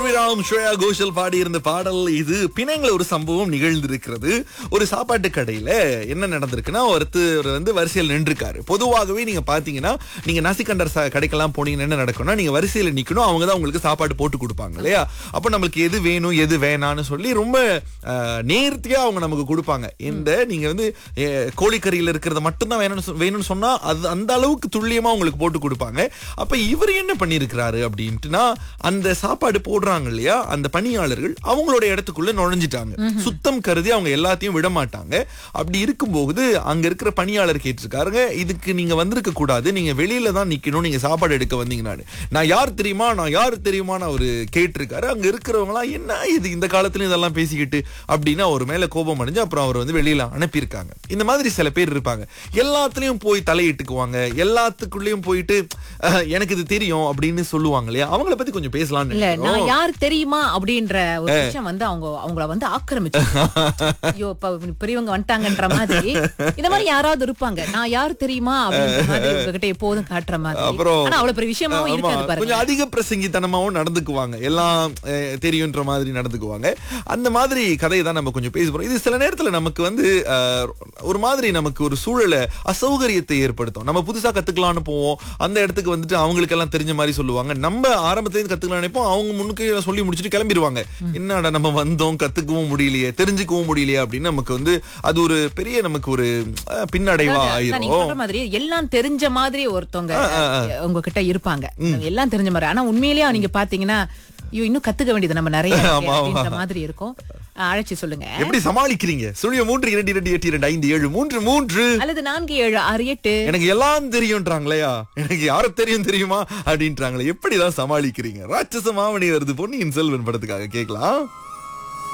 அபிராம் ஸ்ரேயா கோஷல் பாடி இருந்த பாடல் இது பிணைங்கள ஒரு சம்பவம் நிகழ்ந்திருக்கிறது ஒரு சாப்பாட்டு கடையில என்ன நடந்திருக்குன்னா ஒருத்தர் வந்து வரிசையில் நின்றுருக்காரு பொதுவாகவே நீங்க பாத்தீங்கன்னா நீங்க நசிகண்டர் ச- கடைக்கெல்லாம் போனீங்கன்னா என்ன நடக்கும்னா நீங்க வரிசையில நிக்கணும் அவங்க தான் உங்களுக்கு சாப்பாடு போட்டு கொடுப்பாங்க இல்லையா அப்ப நம்மளுக்கு எது வேணும் எது வேணாம்னு சொல்லி ரொம்ப அஹ், நேர்த்தியா அவங்க நமக்கு கொடுப்பாங்க இந்த நீங்க வந்து அஹ், கோழிக்கறியில இருக்கிறத மட்டும்தான் வேணும்னு சொ- வேணும்னு சொன்னா அது அந்த அளவுக்கு துல்லியமா உங்களுக்கு போட்டு கொடுப்பாங்க அப்ப இவர் என்ன பண்ணிருக்கிறாரு அப்படின்ட்டுனா அந்த சாப்பாடு போடுறாங்க இல்லையா அந்த பணியாளர்கள் அவங்களோட இடத்துக்குள்ள நுழைஞ்சிட்டாங்க சுத்தம் கருதி அவங்க எல்லாத்தையும் விட மாட்டாங்க அப்படி இருக்கும்போது அங்க இருக்கிற பணியாளர் கேட்டிருக்காருங்க இதுக்கு நீங்க வந்திருக்க கூடாது நீங்க வெளியில தான் நிக்கணும் நீங்க சாப்பாடு எடுக்க வந்தீங்கன்னு நான் யார் தெரியுமா நான் யார் தெரியுமான்னு அவரு கேட்டிருக்காரு அங்க இருக்கிறவங்களாம் என்ன இது இந்த காலத்துல இதெல்லாம் பேசிக்கிட்டு அப்படின்னு அவர் மேல கோபம் அடைஞ்சு அப்புறம் அவர் வந்து வெளியில அனுப்பியிருக்காங்க இந்த மாதிரி சில பேர் இருப்பாங்க எல்லாத்துலயும் போய் தலையிட்டுக்குவாங்க எல்லாத்துக்குள்ளயும் போயிட்டு அஹ், எனக்கு இது தெரியும் அப்படின்னு சொல்லுவாங்க இல்லையா அவங்கள பத்தி கொஞ்சம் பேசலாம்னு இல்ல நினைக்கிறோம். நான் யார் தெரியுமா அப்படின்ற ஒரு விஷயம் வந்து அவங்க அவங்கள வந்து ஆக்கிரமிச்சு ஐயோ இப்ப பெரியவங்க வந்துட்டாங்கன்ற மாதிரி இந்த மாதிரி யாராவது இருப்பாங்க நான் யார் தெரியுமா அப்படின்ற மாதிரி உங்ககிட்ட எப்போதும் காட்டுற மாதிரி அப்புறம் ஆனா அவ்வளவு பெரிய விஷயமாவும் ஆமா, இருக்காது பாருங்க கொஞ்சம் அதிக பிரசங்கித்தனமாவும் நடந்துக்குவாங்க எல்லாம் அஹ், தெரியுன்ற மாதிரி நடந்துக்குவாங்க அந்த மாதிரி கதையை தான் நம்ம கொஞ்சம் பேச போறோம் இது சில நேரத்துல நமக்கு வந்து அஹ், ஒரு மாதிரி நமக்கு ஒரு சூழலை அசௌகரியத்தை ஏற்படுத்தும் நம்ம புதுசா கத்துக்கலாம்னு போவோம் அந்த இடத்துக்கு வந்துட்டு அவங்களுக்கு எல்லாம் தெரிஞ்ச மாதிரி சொல்லுவாங்க நம்ம ஆரம்பத்துல இருந்து கத்துக்கலாம் நினைப்போம் அவங்க முன்னுக்கு சொல்லி முடிச்சுட்டு கிளம்பிடுவாங்க என்னடா நம்ம வந்தோம் கத்துக்கவும் முடியலையே தெரிஞ்சுக்கவும் முடியலையே அப்படின்னு நமக்கு வந்து அது ஒரு பெரிய நமக்கு ஒரு அஹ், பின்னடைவா அதான் நீங்க ஆயிரும் சொல்ற மாதிரி எல்லாம் தெரிஞ்ச மாதிரி ஒருத்தவங்க உங்ககிட்ட இருப்பாங்க எல்லாம் தெரிஞ்ச மாதிரி ஆனா உண்மையிலேயே நீங்க பாத்தீங்கன்னா ஐயோ இன்னும் கத்துக்க வேண்டியது நம்ம நிறைய இருக்கு ஆமா, ஆமா. அப்படின்ற மாதிரி இருக்கும் அஹ், அழைச்சு சொல்லுங்க எப்படி சமாளிக்கிறீங்க சுழிய மூன்று இரண்டு இரண்டு எட்டு இரண்டு ஐந்து ஏழு மூன்று மூன்று அல்லது நான்கு ஏழு ஆறு எட்டு எனக்கு எல்லாம் தெரியும்ன்றாங்களேயா எனக்கு யார தெரியும் தெரியுமா அப்படின்றாங்களே எப்படிதான் சமாளிக்கிறீங்க ராட்சச மாமணி வருது பொன்னியின் செல்வன் படத்துக்காக கேட்கலாம்